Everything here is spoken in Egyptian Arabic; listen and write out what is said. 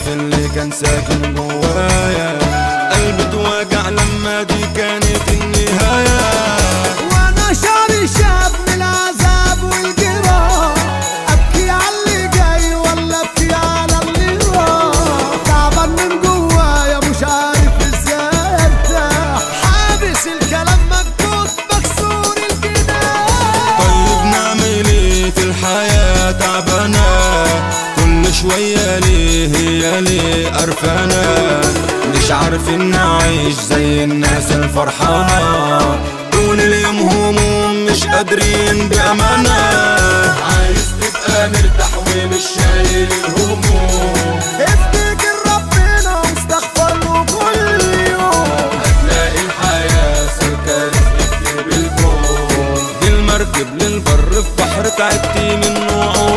شاف اللي كان ساكن جوايا قلبي اتوجع لما دي كانت النهاية وانا شعري شاب من العذاب والجراح ابكي على اللي جاي ولا ابكي على اللي راح تعبان من جوايا مش عارف ازاي ارتاح حابس الكلام مكبوت مكسور الجناح طيب نعمل ايه في الحياة تعبانة كل شوية ليه هي ليه قرفانة مش عارفين نعيش زي الناس الفرحانة طول اليوم هموم مش قادرين بأمانة عايز تبقى مرتاح ومش شايل الهموم افتكر ربنا واستغفر له كل يوم هتلاقي الحياة سلكة رزق كتير بالكون دي المركب للبر في بحر تعبتي منه عوم